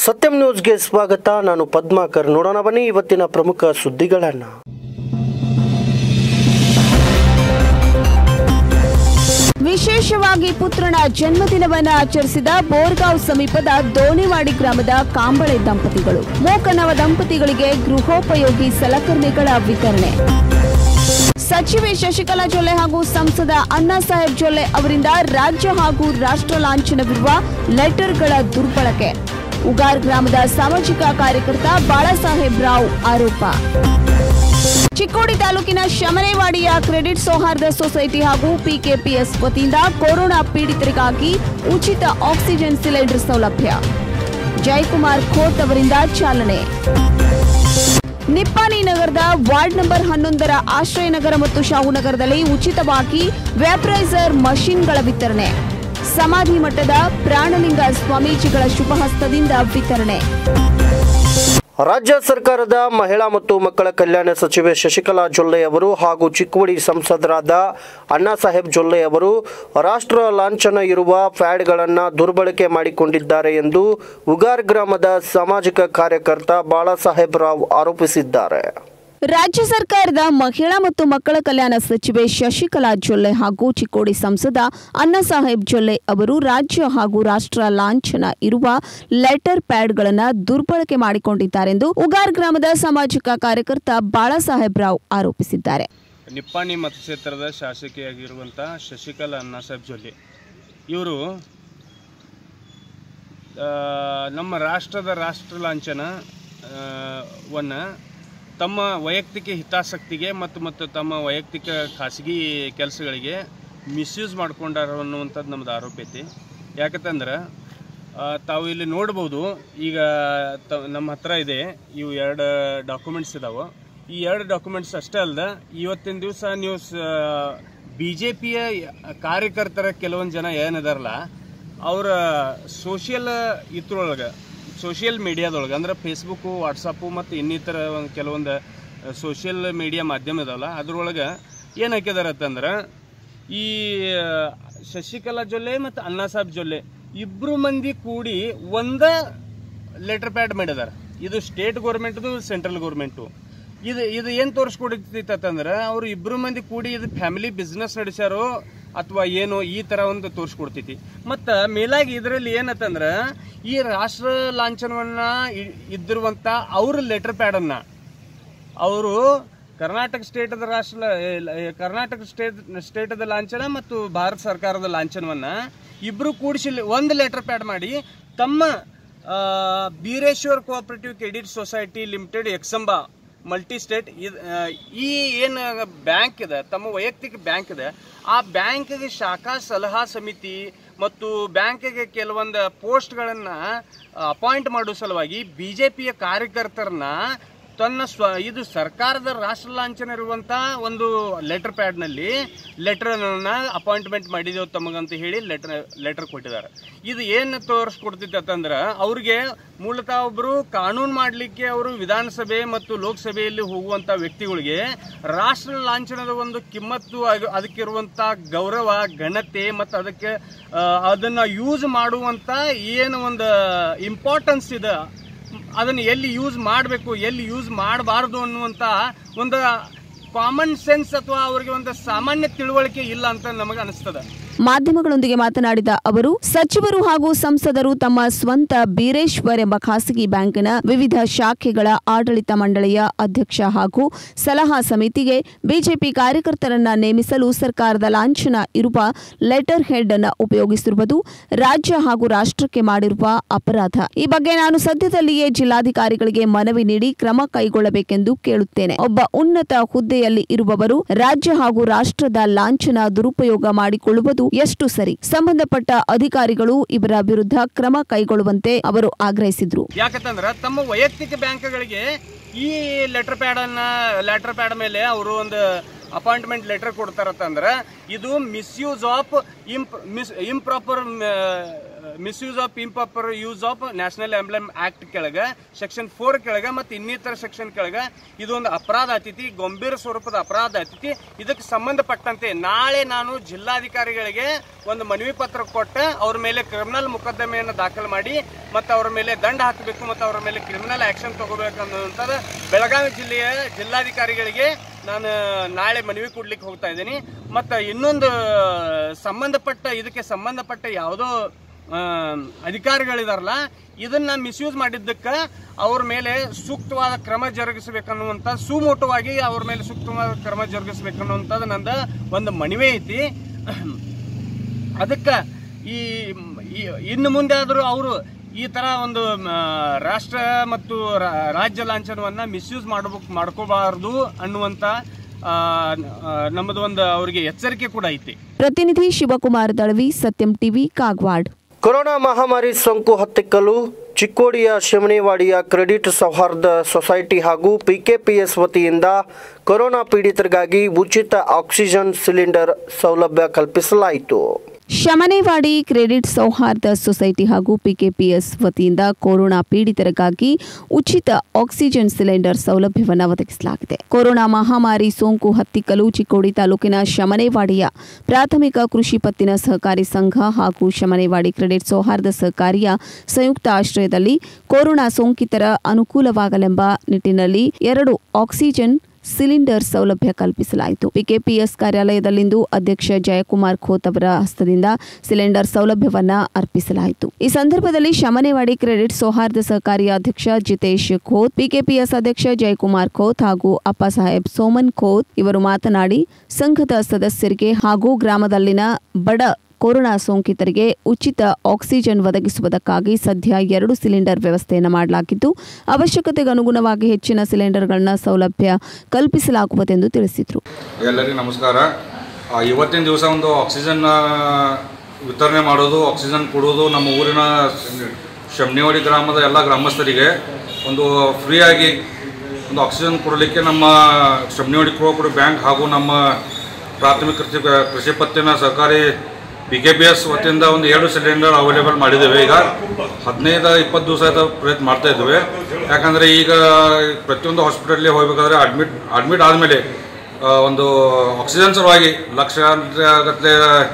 ಸತ್ಯಂ ನ್ಯೂಸ್ಗೆ ಸ್ವಾಗತ ನಾನು ಪದ್ಮಾಕರ್ ನೋಡೋಣ ಬನ್ನಿ ಇವತ್ತಿನ ಪ್ರಮುಖ ಸುದ್ದಿಗಳನ್ನು ವಿಶೇಷವಾಗಿ ಪುತ್ರನ ಜನ್ಮದಿನವನ್ನು ಆಚರಿಸಿದ ಬೋರ್ಗಾಂವ್ ಸಮೀಪದ ದೋಣಿವಾಡಿ ಗ್ರಾಮದ ಕಾಂಬಳೆ ದಂಪತಿಗಳು ಮೂಕನವ ದಂಪತಿಗಳಿಗೆ ಗೃಹೋಪಯೋಗಿ ಸಲಕರಣೆಗಳ ವಿತರಣೆ ಸಚಿವೆ ಶಶಿಕಲಾ ಜೊಲ್ಲೆ ಹಾಗೂ ಸಂಸದ ಅಣ್ಣಾ ಸಾಹೇಬ್ ಜೊಲ್ಲೆ ಅವರಿಂದ ರಾಜ್ಯ ಹಾಗೂ ರಾಷ್ಟ್ರ ಲಾಂಛನವಿರುವ ಲೆಟರ್ಗಳ ದುರ್ಬಳಕೆ ಉಗಾರ್ ಗ್ರಾಮದ ಸಾಮಾಜಿಕ ಕಾರ್ಯಕರ್ತ ಬಾಳಾಸಾಹೇಬ್ ರಾವ್ ಆರೋಪ ಚಿಕ್ಕೋಡಿ ತಾಲೂಕಿನ ಶಮನೇವಾಡಿಯ ಕ್ರೆಡಿಟ್ ಸೌಹಾರ್ದ ಸೊಸೈಟಿ ಹಾಗೂ ಪಿಕೆಪಿಎಸ್ ವತಿಯಿಂದ ಕೊರೋನಾ ಪೀಡಿತರಿಗಾಗಿ ಉಚಿತ ಆಕ್ಸಿಜನ್ ಸಿಲಿಂಡರ್ ಸೌಲಭ್ಯ ಜಯಕುಮಾರ್ ಖೋತ್ ಅವರಿಂದ ಚಾಲನೆ ನಿಪ್ಪಾಣಿ ನಗರದ ವಾರ್ಡ್ ನಂಬರ್ ಹನ್ನೊಂದರ ಆಶ್ರಯನಗರ ಮತ್ತು ಶಾಹುನಗರದಲ್ಲಿ ಉಚಿತವಾಗಿ ವ್ಯಾಪ್ರೈಸರ್ ಮಷಿನ್ಗಳ ವಿತರಣೆ ಸಮಾಧಿ ಮಠದ ಪ್ರಾಣಲಿಂಗ ಸ್ವಾಮೀಜಿಗಳ ಶುಭಹಸ್ತದಿಂದ ವಿತರಣೆ ರಾಜ್ಯ ಸರ್ಕಾರದ ಮಹಿಳಾ ಮತ್ತು ಮಕ್ಕಳ ಕಲ್ಯಾಣ ಸಚಿವೆ ಶಶಿಕಲಾ ಜೊಲ್ಲೆ ಅವರು ಹಾಗೂ ಚಿಕ್ಕೋಡಿ ಸಂಸದರಾದ ಅಣ್ಣಾ ಸಾಹೇಬ್ ಜೊಲ್ಲೆ ಅವರು ರಾಷ್ಟ್ರ ಲಾಂಛನ ಇರುವ ಪ್ಯಾಡ್ಗಳನ್ನು ದುರ್ಬಳಕೆ ಮಾಡಿಕೊಂಡಿದ್ದಾರೆ ಎಂದು ಉಗಾರ್ ಗ್ರಾಮದ ಸಾಮಾಜಿಕ ಕಾರ್ಯಕರ್ತ ಬಾಳಾಸಾಹೇಬ್ ರಾವ್ ಆರೋಪಿಸಿದ್ದಾರೆ ರಾಜ್ಯ ಸರ್ಕಾರದ ಮಹಿಳಾ ಮತ್ತು ಮಕ್ಕಳ ಕಲ್ಯಾಣ ಸಚಿವೆ ಶಶಿಕಲಾ ಜೊಲ್ಲೆ ಹಾಗೂ ಚಿಕ್ಕೋಡಿ ಸಂಸದ ಅಣ್ಣಾಸಾಹೇಬ್ ಜೊಲ್ಲೆ ಅವರು ರಾಜ್ಯ ಹಾಗೂ ರಾಷ್ಟ್ರ ಲಾಂಛನ ಇರುವ ಲೆಟರ್ ಪ್ಯಾಡ್ಗಳನ್ನು ದುರ್ಬಳಕೆ ಮಾಡಿಕೊಂಡಿದ್ದಾರೆಂದು ಉಗಾರ್ ಗ್ರಾಮದ ಸಾಮಾಜಿಕ ಕಾರ್ಯಕರ್ತ ಬಾಳಾಸಾಹೇಬ್ ರಾವ್ ಆರೋಪಿಸಿದ್ದಾರೆ ನಿಪ್ಪಾಣಿ ಮತಕ್ಷೇತ್ರದ ಶಾಸಕಿಯಾಗಿರುವಂಥ ಶಶಿಕಲಾ ಅಣ್ಣಾಸಾಹೇಬ್ ಜೊಲ್ಲೆ ಇವರು ನಮ್ಮ ರಾಷ್ಟ್ರದ ರಾಷ್ಟ್ರ ಲಾಂಛನ ಆ, ವನ್ನ ತಮ್ಮ ವೈಯಕ್ತಿಕ ಹಿತಾಸಕ್ತಿಗೆ ಮತ್ತು ಮತ್ತು ತಮ್ಮ ವೈಯಕ್ತಿಕ ಖಾಸಗಿ ಕೆಲಸಗಳಿಗೆ ಮಿಸ್ಯೂಸ್ ಮಾಡ್ಕೊಂಡಾರ ಅನ್ನುವಂಥದ್ದು ನಮ್ಮದು ಆರೋಪ ಐತಿ ಯಾಕಂತಂದ್ರೆ ಆ, ತಾವು ಇಲ್ಲಿ ನೋಡ್ಬೋದು ಈಗ ತ ನಮ್ಮ ಹತ್ರ ಇದೆ ಇವು ಎರಡು ಡಾಕ್ಯುಮೆಂಟ್ಸ್ ಇದಾವೆ ಈ ಎರಡು ಡಾಕ್ಯುಮೆಂಟ್ಸ್ ಅಷ್ಟೇ ಅಲ್ಲದೆ ಇವತ್ತಿನ ದಿವಸ ನೀವು ಬಿ ಜೆ ಪಿಯ ಕಾರ್ಯಕರ್ತರ ಕೆಲವೊಂದು ಜನ ಏನಿದಾರಲ್ಲ ಅವರ ಸೋಷಿಯಲ್ ಇದ್ರೊಳಗೆ ಸೋಷಿಯಲ್ ಮೀಡಿಯಾದೊಳಗೆ ಅಂದ್ರೆ ಫೇಸ್ಬುಕ್ಕು ವಾಟ್ಸಪ್ಪು ಮತ್ತು ಇನ್ನಿತರ ಒಂದು ಕೆಲವೊಂದು ಸೋಷಿಯಲ್ ಮೀಡಿಯಾ ಮಾಧ್ಯಮ ಇದಾವಲ್ಲ ಅದ್ರೊಳಗೆ ಏನು ಹಾಕಿದಾರೆ ಅಂತಂದ್ರೆ ಈ ಆ, ಶಶಿಕಲಾ ಜೊಲ್ಲೆ ಮತ್ತು ಅಣ್ಣಾ ಸಾಹೇಬ್ ಜೊಲ್ಲೆ ಇಬ್ರು ಮಂದಿ ಕೂಡಿ ಒಂದ ಲೆಟರ್ ಪ್ಯಾಡ್ ಮಾಡಿದಾರೆ ಇದು ಸ್ಟೇಟ್ ಗೌರ್ಮೆಂಟ್ದು ಸೆಂಟ್ರಲ್ ಗೌರ್ಮೆಂಟು ಇದು ಇದು ಏನು ತೋರಿಸ್ಕೊಡ್ತಿತ್ತಂದ್ರೆ ಅವ್ರು ಇಬ್ರು ಮಂದಿ ಕೂಡಿ ಇದು ಫ್ಯಾಮಿಲಿ ಬಿಸ್ನೆಸ್ ನಡೆಸ್ಯಾರೋ ಅಥವಾ ಏನು ಈ ಥರ ಒಂದು ತೋರಿಸ್ಕೊಡ್ತೈತಿ ಮತ್ತು ಮೇಲಾಗಿ ಇದರಲ್ಲಿ ಏನತ್ತಂದ್ರೆ ಈ ರಾಷ್ಟ್ರ ಲಾಂಛನವನ್ನ ಇ- ಇದ್ದಿರುವಂಥ ಅವ್ರ ಲೆಟರ್ ಪ್ಯಾಡನ್ನು ಅವರು ಕರ್ನಾಟಕ ಸ್ಟೇಟದ ರಾಷ್ಟ್ರ ಲ- ಕರ್ನಾಟಕ ಸ್ಟೇಟ್ ಸ್ಟೇಟದ ಲಾಂಛನ ಮತ್ತು ಭಾರತ ಸರ್ಕಾರದ ಲಾಂಛನವನ್ನ ಇಬ್ರು ಕೂಡಿಸಿ ಒಂದು ಲೆಟರ್ ಪ್ಯಾಡ್ ಮಾಡಿ ತಮ್ಮ ಆ, Bireshwar cooperative credit society limited Eksamba multi state ಇದ್- ಆ, ಈ ಏನು ಬ್ಯಾಂಕ್ ಇದೆ ತಮ್ಮ ವೈಯಕ್ತಿಕ ಬ್ಯಾಂಕ್ ಇದೆ ಆ ಬ್ಯಾಂಕ್ಗೆ ಶಾಖಾ ಸಲಹಾ ಸಮಿತಿ ಮತ್ತು ಬ್ಯಾಂಕಿಗೆ ಕೆಲವೊಂದು ಪೋಸ್ಟ್ಗಳನ್ನು ಅಪಾಯಿಂಟ್ ಮಾಡೋ ಸಲುವಾಗಿ ಬಿ ಜೆ ಪಿಯ ಕಾರ್ಯಕರ್ತರನ್ನ ತನ್ನ ಸ್ವ ಇದು ಸರ್ಕಾರದ ರಾಷ್ಟ್ರ ಲಾಂಛನ ಇರುವಂತ ಒಂದು ಲೆಟರ್ ಪ್ಯಾಡ್ನಲ್ಲಿ ಲೆಟರ್ನ ಅಪಾಯಿಂಟ್ಮೆಂಟ್ ಮಾಡಿದೆವು ತಮಗಂತ ಹೇಳಿ ಲೆಟರ್ ಲೆಟರ್ ಕೊಟ್ಟಿದ್ದಾರೆ ಇದು ಏನು ತೋರಿಸ್ಕೊಡ್ತಿತ್ತು ಅಂತಂದ್ರೆ ಅವ್ರಿಗೆ ಮೂಲತಃ ಒಬ್ಬರು ಕಾನೂನು ಮಾಡಲಿಕ್ಕೆ ಅವರು ವಿಧಾನಸಭೆ ಮತ್ತು ಲೋಕಸಭೆಯಲ್ಲಿ ಹೋಗುವಂಥ ವ್ಯಕ್ತಿಗಳಿಗೆ ರಾಷ್ಟ್ರ ಲಾಂಛನದ ಒಂದು ಕಿಮ್ಮತ್ತು ಆಗ- ಅದಕ್ಕಿರುವಂಥ ಗೌರವ ಘನತೆ ಮತ್ತು ಅದಕ್ಕೆ ಆ, ಅದನ್ನ ಯೂಸ್ ಮಾಡುವಂಥ ಏನು ಒಂದು ಇಂಪಾರ್ಟೆನ್ಸ್ ಇದೆ ಅದನ್ನು ಎಲ್ಲಿ ಯೂಸ್ ಮಾಡಬೇಕು ಎಲ್ಲಿ ಯೂಸ್ ಮಾಡಬಾರ್ದು ಅನ್ನುವಂಥ ಒಂದು ಕಾಮನ್ ಸೆನ್ಸ್ ಅಥವಾ ಅವರಿಗೆ ಒಂದು ಸಾಮಾನ್ಯ ತಿಳುವಳಿಕೆ ಇಲ್ಲ ಅಂತ ನಮಗೆ ಅನಿಸ್ತದೆ ಮಾಧ್ಯಮಗಳೊಂದಿಗೆ ಮಾತನಾಡಿದ ಅವರು ಸಚಿವರು ಹಾಗೂ ಸಂಸದರು ತಮ್ಮ ಸ್ವಂತ ಬೀರೇಶ್ವರ್ ಎಂಬ ಖಾಸಗಿ ಬ್ಯಾಂಕಿನ ವಿವಿಧ ಶಾಖೆಗಳ ಆಡಳಿತ ಮಂಡಳಿಯ ಅಧ್ಯಕ್ಷ ಹಾಗೂ ಸಲಹಾ ಸಮಿತಿಗೆ ಬಿಜೆಪಿ ಕಾರ್ಯಕರ್ತರನ್ನ ನೇಮಿಸಲು ಸರ್ಕಾರದ ಲಾಂಛನ ಇರುವ ಲೆಟರ್ ಹೆಡ್ ಅನ್ನು ಉಪಯೋಗಿಸಿರುವುದು ರಾಜ್ಯ ಹಾಗೂ ರಾಷ್ಟ್ರಕ್ಕೆ ಮಾಡಿರುವ ಅಪರಾಧ ಈ ಬಗ್ಗೆ ನಾನು ಸದ್ಯದಲ್ಲಿಯೇ ಜಿಲ್ಲಾಧಿಕಾರಿಗಳಿಗೆ ಮನವಿ ನೀಡಿ ಕ್ರಮ ಕೈಗೊಳ್ಳಬೇಕೆಂದು ಕೇಳುತ್ತೇನೆ ಒಬ್ಬ ಉನ್ನತ ಹುದ್ದೆಯಲ್ಲಿ ಇರುವವರು ರಾಜ್ಯ ಹಾಗೂ ರಾಷ್ಟ್ರದ ಲಾಂಛನ ದುರುಪಯೋಗ ಮಾಡಿಕೊಳ್ಳುವುದು ಎಷ್ಟು ಸರಿ ಸಂಬಂಧಪಟ್ಟ ಅಧಿಕಾರಿಗಳು ಇವರ ವಿರುದ್ಧ ಕ್ರಮ ಕೈಗೊಳ್ಳುವಂತೆ ಅವರು ಆಗ್ರಹಿಸಿದ್ರು ಯಾಕಂತಂದ್ರೆ ತಮ್ಮ ವೈಯಕ್ತಿಕ ಬ್ಯಾಂಕ್ಗಳಿಗೆ ಈ ಲೆಟರ್ ಪ್ಯಾಡ್ ಅನ್ನ ಲೆಟರ್ ಪ್ಯಾಡ್ ಮೇಲೆ ಅವರು ಒಂದು ಅಪಾಯಿಂಟ್ಮೆಂಟ್ ಲೆಟರ್ ಕೊಡ್ತಾರತ್ತಂದ್ರೆ ಇದು ಮಿಸ್ಯೂಸ್ ಆಫ್ ಇಂಪ್ ಮಿಸ್ improper misuse of improper use of national emblem act ಕೆಳಗೆ ಸೆಕ್ಷನ್ ಫೋರ್ ಕೆಳಗೆ ಮತ್ತು ಇನ್ನಿತರ ಸೆಕ್ಷನ್ ಕೆಳಗೆ ಇದೊಂದು ಅಪರಾಧ ಅತಿಥಿ ಗಂಭೀರ ಸ್ವರೂಪದ ಅಪರಾಧ ಅತಿಥಿ ಇದಕ್ಕೆ ಸಂಬಂಧಪಟ್ಟಂತೆ ನಾಳೆ ನಾನು ಜಿಲ್ಲಾಧಿಕಾರಿಗಳಿಗೆ ಒಂದು ಮನವಿ ಪತ್ರ ಕೊಟ್ಟು ಅವ್ರ ಮೇಲೆ ಕ್ರಿಮಿನಲ್ ಮೊಕದ್ದಮೆಯನ್ನು ದಾಖಲು ಮಾಡಿ ಮತ್ತು ಅವರ ಮೇಲೆ ದಂಡ ಹಾಕಬೇಕು ಮತ್ತು ಅವರ ಮೇಲೆ ಕ್ರಿಮಿನಲ್ ಆಕ್ಷನ್ ತಗೋಬೇಕು ಅನ್ನೋಂಥದ್ದು ಬೆಳಗಾವಿ ಜಿಲ್ಲೆಯ ಜಿಲ್ಲಾಧಿಕಾರಿಗಳಿಗೆ ನಾನು ನಾಳೆ ಮನವಿ ಕೊಡ್ಲಿಕ್ಕೆ ಹೋಗ್ತಾ ಇದ್ದೀನಿ ಮತ್ತು ಇನ್ನೊಂದು ಸಂಬಂಧಪಟ್ಟ ಇದಕ್ಕೆ ಸಂಬಂಧಪಟ್ಟ ಯಾವುದೋ ಆ, ಅಧಿಕಾರಿಗಳಿದಾರಲ್ಲ ಇದನ್ನ ಮಿಸ್ಯೂಸ್ ಮಾಡಿದ್ದಕ್ಕೆ ಅವ್ರ ಮೇಲೆ ಸೂಕ್ತವಾದ ಕ್ರಮ ಜರುಗಿಸಬೇಕನ್ನುವಂಥ ಸುಮೋಟವಾಗಿ ಅವ್ರ ಮೇಲೆ ಸೂಕ್ತವಾದ ಕ್ರಮ ಜರುಗಿಸಬೇಕನ್ನುವಂಥದ್ದು ನಂದು ಒಂದು ಮನವಿ ಐತಿ ಅದಕ್ಕೆ ಈ ಈ- ಇನ್ನು ಮುಂದೆ ಆದರೂ ಅವರು ಈ ತರ ಒಂದು ಮ, ರಾಷ್ಟ್ರ ಮತ್ತು ರಾ- ರಾಜ್ಯ ಲಾಂಛನವನ್ನ ಮಿಸ್ಯೂಸ್ ಮಾಡಬೇಕು ಮಾಡ್ಕೋಬಾರ್ದು ಅನ್ನುವಂಥ ಆ, ಆ, ನಮ್ಮದು ಒಂದು ಅವರಿಗೆ ಎಚ್ಚರಿಕೆ ಕೂಡ ಐತಿ ಪ್ರತಿನಿಧಿ ಶಿವಕುಮಾರ್ ದಳವಿ ಸತ್ಯಂ ಟಿವಿ ಕಾಗವಾಡ್ ಕೊರೋನಾ ಮಹಾಮಾರಿ ಸೋಂಕು ಹತ್ತಿಕ್ಕಲು ಚಿಕ್ಕೋಡಿಯ ಶಿಮನಿವಾಡಿಯ ಕ್ರೆಡಿಟ್ ಸೌಹಾರ್ದ ಸೊಸೈಟಿ ಹಾಗೂ ಪಿಕೆಪಿಎಸ್ ವತಿಯಿಂದ ಕೊರೋನಾ ಪೀಡಿತರಿಗಾಗಿ ಉಚಿತ ಆಕ್ಸಿಜನ್ ಸಿಲಿಂಡರ್ ಸೌಲಭ್ಯ ಕಲ್ಪಿಸಲಾಯಿತು ಶಮನೇವಾಡಿ ಕ್ರೆಡಿಟ್ ಸೌಹಾರ್ದ ಸೊಸೈಟಿ ಹಾಗೂ ಪಿಕೆಪಿಎಸ್ ವತಿಯಿಂದ ಕೊರೋನಾ ಪೀಡಿತರಿಗಾಗಿ ಉಚಿತ ಆಕ್ಸಿಜನ್ ಸಿಲಿಂಡರ್ ಸೌಲಭ್ಯವನ್ನು ಒದಗಿಸಲಾಗಿದೆ ಕೊರೋನಾ ಮಹಾಮಾರಿ ಸೋಂಕು ಹತ್ತಿಕ್ಕಲು ಚಿಕ್ಕೋಡಿ ತಾಲೂಕಿನ ಶಮನೇವಾಡಿಯ ಪ್ರಾಥಮಿಕ ಕೃಷಿ ಪತ್ತಿನ ಸಹಕಾರಿ ಸಂಘ ಹಾಗೂ ಶಮನೇವಾಡಿ ಕ್ರೆಡಿಟ್ ಸೌಹಾರ್ದ ಸಹಕಾರಿಯ ಸಂಯುಕ್ತ ಆಶ್ರಯದಲ್ಲಿ ಕೊರೋನಾ ಸೋಂಕಿತರ ಅನುಕೂಲವಾಗಲೆಂಬ ನಿಟ್ಟಿನಲ್ಲಿ ಎರಡು ಆಕ್ಸಿಜನ್ ಸಿಲಿಂಡರ್ ಸೌಲಭ್ಯ ಕಲ್ಪಿಸಲಾಯಿತು ಪಿಕೆಪಿಎಸ್ ಕಾರ್ಯಾಲಯದಲ್ಲಿಂದು ಅಧ್ಯಕ್ಷ ಜಯಕುಮಾರ್ ಖೋತ್ ಅವರ ಹಸ್ತದಿಂದ ಸಿಲಿಂಡರ್ ಸೌಲಭ್ಯವನ್ನ ಅರ್ಪಿಸಲಾಯಿತು ಈ ಸಂದರ್ಭದಲ್ಲಿ ಶಮನೇವಾಡಿ ಕ್ರೆಡಿಟ್ ಸೌಹಾರ್ದ ಸಹಕಾರಿಯ ಅಧ್ಯಕ್ಷ ಜಿತೇಶ್ ಖೋತ್ ಪಿಕೆಪಿಎಸ್ ಅಧ್ಯಕ್ಷ ಜಯಕುಮಾರ್ ಖೋತ್ ಹಾಗೂ ಅಪ್ಪ ಸಾಹೇಬ್ ಸೋಮನ್ ಖೋತ್ ಇವರು ಮಾತನಾಡಿ ಸಂಘದ ಸದಸ್ಯರಿಗೆ ಹಾಗೂ ಗ್ರಾಮದಲ್ಲಿನ ಬಡ ಕೊರೋನಾ ಸೋಂಕಿತರಿಗೆ ಉಚಿತ ಆಕ್ಸಿಜನ್ ಒದಗಿಸುವುದಕ್ಕಾಗಿ ಸದ್ಯ ಎರಡು ಸಿಲಿಂಡರ್ ವ್ಯವಸ್ಥೆಯನ್ನು ಮಾಡಲಾಗಿದ್ದು ಅವಶ್ಯಕತೆಗೆ ಅನುಗುಣವಾಗಿ ಹೆಚ್ಚಿನ ಸಿಲಿಂಡರ್ಗಳನ್ನ ಸೌಲಭ್ಯ ಕಲ್ಪಿಸಲಾಗುವುದೆಂದು ತಿಳಿಸಿದರು ಎಲ್ಲರಿಗೂ ನಮಸ್ಕಾರ ಆ, ಇವತ್ತಿನ ದಿವಸ ಒಂದು ಆಕ್ಸಿಜನ್ ಆ, ವಿತರಣೆ ಮಾಡೋದು ಆಕ್ಸಿಜನ್ ಕೊಡೋದು ನಮ್ಮ ಊರಿನ ಶಮ್ನಿವಾಡಿ ಗ್ರಾಮದ ಎಲ್ಲ ಗ್ರಾಮಸ್ಥರಿಗೆ ಒಂದು ಫ್ರೀಯಾಗಿ ಒಂದು ಆಕ್ಸಿಜನ್ ಕೊಡಲಿಕ್ಕೆ ನಮ್ಮ ಶಮ್ನಿವಾಡಿ ಕೋಆಪರೇಟಿವ್ ಬ್ಯಾಂಕ್ ಹಾಗೂ ನಮ್ಮ ಪ್ರಾಥಮಿಕ ಕೃಷಿ ಕೃಷಿ ಪತ್ತಿನ ಸಹಕಾರಿ ಪಿ ಕೆ ಬಿ ಎಸ್ ವತಿಯಿಂದ ಒಂದು ಎರಡು ಸಿಲಿಂಡರ್ ಅವೈಲೇಬಲ್ ಮಾಡಿದ್ದೇವೆ ಈಗ ಹದಿನೈದು ಇಪ್ಪತ್ತು ದಿವಸ ಆಯ್ತು ಪ್ರಯತ್ನ ಮಾಡ್ತಾ ಇದ್ದೇವೆ ಯಾಕಂದರೆ ಈಗ ಪ್ರತಿಯೊಂದು ಹಾಸ್ಪಿಟಲ್ಗೆ ಹೋಗಬೇಕಾದ್ರೆ ಅಡ್ಮಿಟ್ ಅಡ್ಮಿಟ್ ಆದಮೇಲೆ ಒಂದು ಆಕ್ಸಿಜನ್ ಸಲುವಾಗಿ ಲಕ್ಷಗಟ್ಟಲೆ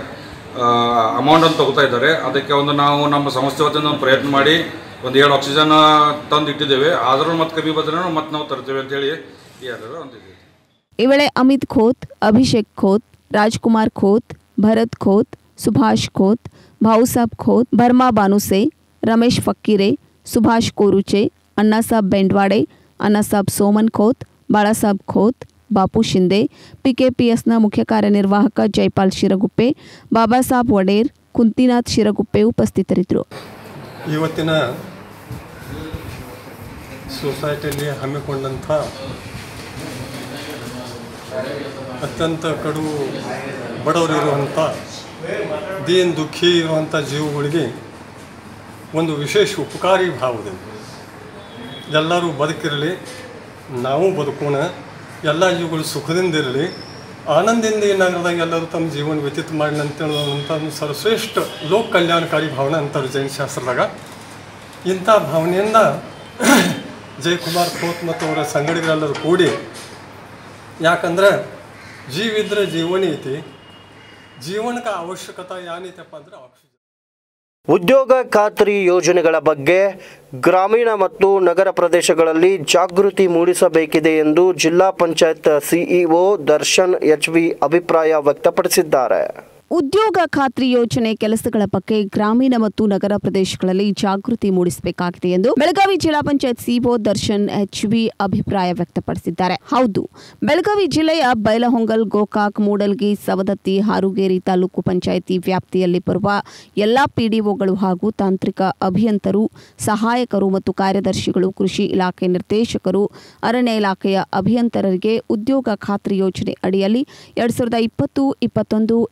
ಅಮೌಂಟನ್ನು ತಗೋತಾ ಇದ್ದಾರೆ ಅದಕ್ಕೆ ಒಂದು ನಾವು ನಮ್ಮ ಸಂಸ್ಥೆ ವತಿಯಿಂದ ಒಂದು ಪ್ರಯತ್ನ ಮಾಡಿ ಒಂದು ಎರಡು ಆಕ್ಸಿಜನ್ ತಂದು ಇಟ್ಟಿದ್ದೇವೆ ಆದರೂ ಮತ್ತೆ ಕಮ್ಮಿ ಬಂದ್ರೆ ಮತ್ತೆ ನಾವು ತರ್ತೇವೆ ಅಂತೇಳಿ ಈ ಎಲ್ಲರೂ ಅಂದಿದ್ದೀವಿ ಈ ವೇಳೆ ಅಮಿತ್ ಖೋತ್ ಅಭಿಷೇಕ್ ಖೋತ್ ರಾಜ್ಕುಮಾರ್ ಖೋತ್ ಭರತ್ ಖೋತ್ ಸುಭಾಷ್ ಖೋತ್ ಭಾವುಸಾಬ್ ಖೋತ್ ಬರ್ಮಾ ಬಾನುಸೆ ರಮೇಶ್ ಫಕ್ಕೀರೆ ಸುಭಾಷ್ ಕೋರುಚೆ ಅಣ್ಣಾಸಾಬ್ ಬೆಂಡ್ವಾಡೆ ಅಣ್ಣಾಸಾಬ್ ಸೋಮನ್ ಖೋತ್ ಬಾಳಾಸಾಬ್ ಖೋತ್ ಬಾಪು ಶಿಂದೆ ಪಿಕೆಪಿಎಸ್ನ ಮುಖ್ಯ ಕಾರ್ಯನಿರ್ವಾಹಕ ಜೈಪಾಲ್ ಶಿರಗುಪ್ಪೆ ಬಾಬಾಸಾಬ್ ವಡೇರ್ ಕುಂತಿನಾಥ್ ಶಿರಗುಪ್ಪೆ ಉಪಸ್ಥಿತರಿದ್ದರು ಇವತ್ತಿನ ಸೊಸೈಟಿಯಲ್ಲಿ ಹಮ್ಮಿಕೊಂಡಂಥ ಅತ್ಯಂತ ಕಡು ಬಡವರಿರುವಂಥ ದೀನ್ ದುಃಖಿ ಇರುವಂಥ ಜೀವಗಳಿಗೆ ಒಂದು ವಿಶೇಷ ಉಪಕಾರಿ ಭಾವದಿಂದ ಎಲ್ಲರೂ ಬದುಕಿರಲಿ ನಾವು ಬದುಕೋಣ ಎಲ್ಲ ಜೀವಗಳು ಸುಖದಿಂದಿರಲಿ ಆನಂದದಿಂದ ಈ ನಗರದಾಗ ಎಲ್ಲರೂ ತಮ್ಮ ಜೀವನ ವ್ಯತೀತ ಮಾಡಲಿ ಅಂತೇಳುವಂಥ ಒಂದು ಸರ್ವಶ್ರೇಷ್ಠ ಲೋಕ ಕಲ್ಯಾಣಕಾರಿ ಭಾವನೆ ಅಂತಾರೆ ಜೈನ ಶಾಸ್ತ್ರದಾಗ ಇಂಥ ಭಾವನೆಯಿಂದ ಜಯಕುಮಾರ್ ಖೋತ್ ಮತ್ತು ಅವರ ಸಂಗಡಿಗರೆಲ್ಲರೂ ಕೂಡಿ ಯಾಕಂದ್ರೆ ಜೀವಿದ್ರೆ ಜೀವನ ಐತಿ ಜೀವನಕ್ಕೆ ಅವಶ್ಯಕತೆ ಏನೈತಪ್ಪ ಅಂದ್ರೆ ಆಕ್ಸಿಜನ್ ಉದ್ಯೋಗ ಖಾತ್ರಿ ಯೋಜನೆಗಳ ಬಗ್ಗೆ ಗ್ರಾಮೀಣ ಮತ್ತು ನಗರ ಪ್ರದೇಶಗಳಲ್ಲಿ ಜಾಗೃತಿ ಮೂಡಿಸಬೇಕಿದೆ ಎಂದು ಜಿಲ್ಲಾ panchayat CEO Darshan H V ಅಭಿಪ್ರಾಯ ವ್ಯಕ್ತಪಡಿಸಿದ್ದಾರೆ ಉದ್ಯೋಗ ಖಾತ್ರಿ ಯೋಜನೆ ಕೆಲಸಗಳ ಬಗ್ಗೆ ಗ್ರಾಮೀಣ ಮತ್ತು ನಗರ ಪ್ರದೇಶಗಳಲ್ಲಿ ಜಾಗೃತಿ ಮೂಡಿಸಬೇಕಾಗಿದೆ ಎಂದು ಬೆಳಗಾವಿ ಜಿಲ್ಲಾ panchayat CEO Darshan H V ಅಭಿಪ್ರಾಯ ವ್ಯಕ್ತಪಡಿಸಿದ್ದಾರೆ ಹೌದು ಬೆಳಗಾವಿ ಜಿಲ್ಲೆಯ ಬೈಲಹೊಂಗಲ್ ಗೋಕಾಕ್ ಮೂಡಲ್ಗಿ ಸವದತ್ತಿ ಹಾರುಗೇರಿ ತಾಲೂಕು ಪಂಚಾಯಿತಿ ವ್ಯಾಪ್ತಿಯಲ್ಲಿ ಬರುವ ಎಲ್ಲಾ ಪಿಡಿಒಗಳು ಹಾಗೂ ತಾಂತ್ರಿಕ ಅಭಿಯಂತರು ಸಹಾಯಕರು ಮತ್ತು ಕಾರ್ಯದರ್ಶಿಗಳು ಕೃಷಿ ಇಲಾಖೆ ನಿರ್ದೇಶಕರು ಅರಣ್ಯ ಇಲಾಖೆಯ ಅಭಿಯಂತರರಿಗೆ ಉದ್ಯೋಗ ಖಾತ್ರಿ ಯೋಜನೆ ಅಡಿಯಲ್ಲಿ ಎರಡ್ ಸಾವಿರದ ಇಪ್ಪತ್ತು ಇಪ್ಪತ್ತೊಂದು ಇಪ್ಪತ್ತೆರಡು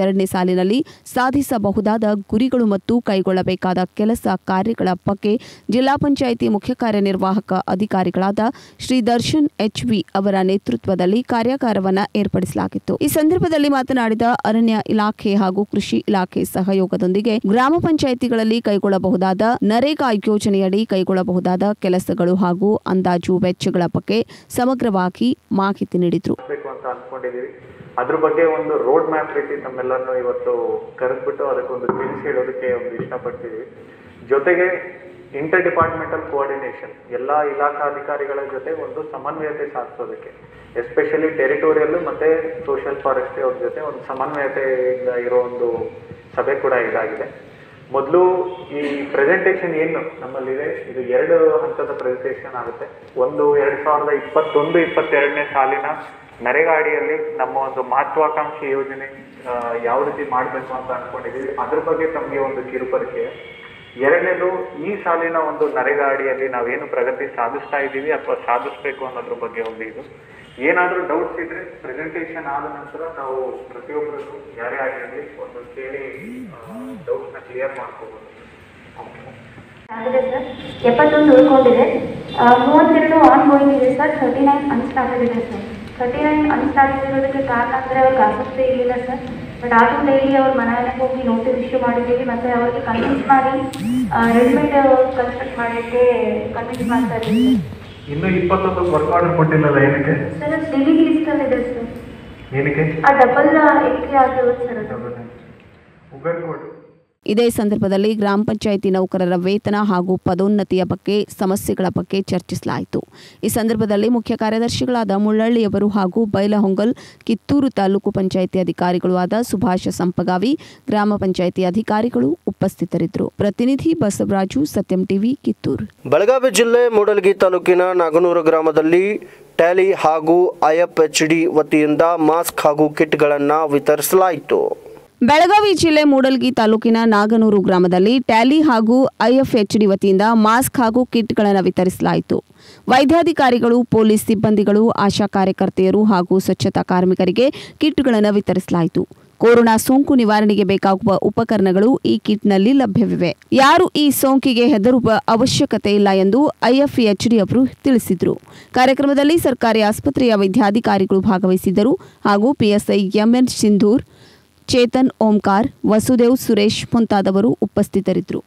ಎರಡನೇ ಸಾಲಿನಲ್ಲಿ ಸಾಧಿಸಬಹುದಾದ ಗುರಿಗಳು ಮತ್ತು ಕೈಗೊಳ್ಳಬೇಕಾದ ಕೆಲಸ ಕಾರ್ಯಗಳ ಬಗ್ಗೆ ಜಿಲ್ಲಾ ಪಂಚಾಯಿತಿ ಮುಖ್ಯ ಕಾರ್ಯನಿರ್ವಾಹಕ ಅಧಿಕಾರಿಗಳಾದ ಶ್ರೀ ದರ್ಶನ್ ಎಚ್ವಿ ಅವರ ನೇತೃತ್ವದಲ್ಲಿ ಕಾರ್ಯಾಗಾರವನ್ನು ಏರ್ಪಡಿಸಲಾಗಿತ್ತು ಈ ಸಂದರ್ಭದಲ್ಲಿ ಮಾತನಾಡಿದ ಅರಣ್ಯ ಇಲಾಖೆ ಹಾಗೂ ಕೃಷಿ ಇಲಾಖೆ ಸಹಯೋಗದೊಂದಿಗೆ ಗ್ರಾಮ ಪಂಚಾಯಿತಿಗಳಲ್ಲಿ ಕೈಗೊಳ್ಳಬಹುದಾದ ನರೇಗಾ ಯೋಜನೆಯಡಿ ಕೈಗೊಳ್ಳಬಹುದಾದ ಕೆಲಸಗಳು ಹಾಗೂ ಅಂದಾಜು ವೆಚ್ಚಗಳ ಬಗ್ಗೆ ಸಮಗ್ರವಾಗಿ ಮಾಹಿತಿ ನೀಡಿದರು ಬೇಕು ಅಂತ ಅನ್ಕೊಂಡಿದೀವಿ ಅದ್ರ ಬಗ್ಗೆ ಒಂದು ರೋಡ್ ಮ್ಯಾಪ್ ರೀತಿ ತಮ್ಮೆಲ್ಲರನ್ನು ಇವತ್ತು ಕರೆದ್ಬಿಟ್ಟು ಅದಕ್ಕೊಂದು ತಿಳಿಸಿ ಹೇಳೋದಕ್ಕೆ ಒಂದು ಇಷ್ಟಪಡ್ತೀವಿ ಜೊತೆಗೆ ಇಂಟರ್ ಡಿಪಾರ್ಟ್ಮೆಂಟಲ್ ಕೋಆರ್ಡಿನೇಷನ್ ಎಲ್ಲ ಇಲಾಖಾ ಅಧಿಕಾರಿಗಳ ಜೊತೆ ಒಂದು ಸಮನ್ವಯತೆ ಸಾಧಿಸೋದಕ್ಕೆ ಎಸ್ಪೆಷಲಿ ಟೆರಿಟೋರಿಯಲ್ ಮತ್ತೆ ಸೋಷಿಯಲ್ ಫಾರೆಸ್ಟ್ರಿ ಅವ್ರ ಜೊತೆ ಒಂದು ಸಮನ್ವಯತೆಯಿಂದ ಇರೋ ಒಂದು ಸಭೆ ಕೂಡ ಇದಾಗಿದೆ ಮೊದಲು ಈ ಪ್ರೆಸೆಂಟೇಷನ್ ಏನು ನಮ್ಮಲ್ಲಿದೆ ಇದು ಎರಡು ಹಂತದ ಪ್ರೆಸೆಂಟೇಷನ್ ಆಗುತ್ತೆ ಒಂದು ಎರಡ್ ಸಾವಿರದ ಇಪ್ಪತ್ತೊಂದು ಇಪ್ಪತ್ತೆರಡನೇ ಸಾಲಿನ ನರೇಗಾ ಅಡಿಯಲ್ಲಿ ನಮ್ಮ ಒಂದು ಮಹತ್ವಾಕಾಂಕ್ಷಿ ಯೋಜನೆ ಆ, ಯಾವ ರೀತಿ ಮಾಡಬೇಕು ಅಂತ ಅನ್ಕೊಂಡಿದೀವಿ ಅದ್ರ ಬಗ್ಗೆ ತಮಗೆ ಒಂದು ಕಿರುಪರಿಚಯ ಎರಡನೇದು ಈ ಸಾಲಿನ ಒಂದು ನರೇಗಾ ಅಡಿಯಲ್ಲಿ ನಾವೇನು ಪ್ರಗತಿ ಸಾಧಿಸ್ತಾ ಇದ್ದೀವಿ ಅಥವಾ ಸಾಧಿಸ್ಬೇಕು ಅನ್ನೋದ್ರ ಬಗ್ಗೆ ಒಂದು ಇದು ಏನಾದರೂ ಡೌಟ್ಸ್ ಇದ್ರೆ ಪ್ರೆಸೆಂಟೇಷನ್ ಆದ ನಂತರ ನಾವು ಪ್ರತಿಯೊಬ್ಬರನ್ನು ಯಾರೇ ಆಗಿರಲಿ ಒಂದು ಕೇಳಿ ಡೌಟ್ಸ್ನ ಕ್ಲಿಯರ್ ಮಾಡ್ಕೋಬೋದು ಆಗಿದೆ ಸರ್ ಎಪ್ಪತ್ತೊಂದು ಉಳ್ಕೊಂಡಿದೆ ಆ, ಮೂವತ್ತೆರಡು ಆನ್ ಗೋಯಿಂಗ್ ಇದೆ ಸರ್ ಥರ್ಟಿ ನೈನ್ ಅನ್ಸ್ಟಾರ್ಟೆಡ್ ಇದೆ ಸರ್ ಥರ್ಟಿ ನೈನ್ ಅನ್ಸ್ಟಾರ್ಟೆಡ್ ಇರೋದಕ್ಕೆ ಕಾರಣ ಅಂದರೆ ಅವ್ರಿಗೆ ಆಸಕ್ತಿ ಇರಲಿಲ್ಲ ಸರ್ ಬಟ್ ಆದ್ರೂ ಡೈಲಿ ಅವ್ರ ಮನೆಯಲ್ಲೇ ಹೋಗಿ ನೋಟಿಸ್ ಇಶ್ಯೂ ಮಾಡಿದ್ದೀವಿ ಮತ್ತು ಅವ್ರಿಗೆ ಕನ್ವಿನ್ಸ್ ಮಾಡಿ ರೆಡಿಮೇಡ್ ಕನ್ಸ್ಟ್ರಕ್ಟ್ ಮಾಡಲಿಕ್ಕೆ ಕನ್ವಿನ್ಸ್ ಮಾಡ್ತಾ ಇದ್ದೀವಿ ಇನ್ನು ಇಪ್ಪತ್ತೊಂದು ವರ್ಕ್ ಆರ್ಡರ್ ಕೊಟ್ಟಿಲ್ಲಲ್ಲ ಏನಕ್ಕೆ ಸರ್ ಅದು ಡಿಲೀಟ್ ಲಿಸ್ಟಲ್ಲಿ ಇದೆ ಸರ್ ಏನಕ್ಕೆ ಆ ಡಬಲ್ ಎಂಟ್ರಿ ಆಗಿರೋದು ಸರ್ ಅದು ಉಗರ್ ಕೋಡ್ ಇದೇ ಸಂದರ್ಭದಲ್ಲಿ ಗ್ರಾಮ ಪಂಚಾಯಿತಿ ನೌಕರರ ವೇತನ ಹಾಗೂ ಪದೋನ್ನತಿಯ ಬಗ್ಗೆ ಸಮಸ್ಯೆಗಳ ಬಗ್ಗೆ ಚರ್ಚಿಸಲಾಯಿತು ಈ ಸಂದರ್ಭದಲ್ಲಿ ಮುಖ್ಯ ಕಾರ್ಯದರ್ಶಿಗಳಾದ ಮುಳ್ಳಳ್ಳಿಯವರು ಹಾಗೂ ಬೈಲಹೊಂಗಲ್ ಕಿತ್ತೂರು ತಾಲೂಕು ಪಂಚಾಯಿತಿ ಅಧಿಕಾರಿಗಳು ಆದ ಸುಭಾಷ ಸಂಪಗಾವಿ ಗ್ರಾಮ ಪಂಚಾಯಿತಿ ಅಧಿಕಾರಿಗಳು ಉಪಸ್ಥಿತರಿದ್ದರು ಪ್ರತಿನಿಧಿ ಬಸವರಾಜು ಸತ್ಯಂ ಟಿವಿ ಕಿತ್ತೂರು ಬೆಳಗಾವಿ ಜಿಲ್ಲೆ ಮೂಡಲಗಿ ತಾಲೂಕಿನ ನಾಗನೂರು ಗ್ರಾಮದಲ್ಲಿ ಟ್ಯಾಲಿ ಹಾಗೂ ಐಎಫ್ಎಚ್ಡಿ ವತಿಯಿಂದ ಮಾಸ್ಕ್ ಹಾಗೂ ಕಿಟ್ಗಳನ್ನು ವಿತರಿಸಲಾಯಿತು ಬೆಳಗಾವಿ ಜಿಲ್ಲೆ ಮೂಡಲ್ಗಿ ತಾಲೂಕಿನ ನಾಗನೂರು ಗ್ರಾಮದಲ್ಲಿ ಟ್ಯಾಲಿ ಹಾಗೂ ಐಎಫ್ಎಚ್ಡಿ ವತಿಯಿಂದ ಮಾಸ್ಕ್ ಹಾಗೂ ಕಿಟ್ಗಳನ್ನು ವಿತರಿಸಲಾಯಿತು ವೈದ್ಯಾಧಿಕಾರಿಗಳು ಪೊಲೀಸ್ ಸಿಬ್ಬಂದಿಗಳು ಆಶಾ ಕಾರ್ಯಕರ್ತೆಯರು ಹಾಗೂ ಸ್ವಚ್ಛತಾ ಕಾರ್ಮಿಕರಿಗೆ ಕಿಟ್ಗಳನ್ನು ವಿತರಿಸಲಾಯಿತು ಕೊರೋನಾ ಸೋಂಕು ನಿವಾರಣೆಗೆ ಬೇಕಾಗುವ ಉಪಕರಣಗಳು ಈ ಕಿಟ್ನಲ್ಲಿ ಲಭ್ಯವಿವೆ ಯಾರು ಈ ಸೋಂಕಿಗೆ ಹೆದರುವ ಅವಶ್ಯಕತೆ ಇಲ್ಲ ಎಂದು ಐಎಫ್ಎಚ್ಡಿ ಅವರು ತಿಳಿಸಿದರು ಕಾರ್ಯಕ್ರಮದಲ್ಲಿ ಸರ್ಕಾರಿ ಆಸ್ಪತ್ರೆಯ ವೈದ್ಯಾಧಿಕಾರಿಗಳು ಭಾಗವಹಿಸಿದ್ದರು ಹಾಗೂ ಪಿಎಸ್ಐ ಎಂಎನ್ ಸಿಂಧೂರ್ ಚೇತನ್ ಓಂಕಾರ್ ವಸುದೇವ್ ಸುರೇಶ್ ಮುಂತಾದವರು ಉಪಸ್ಥಿತರಿದ್ದರು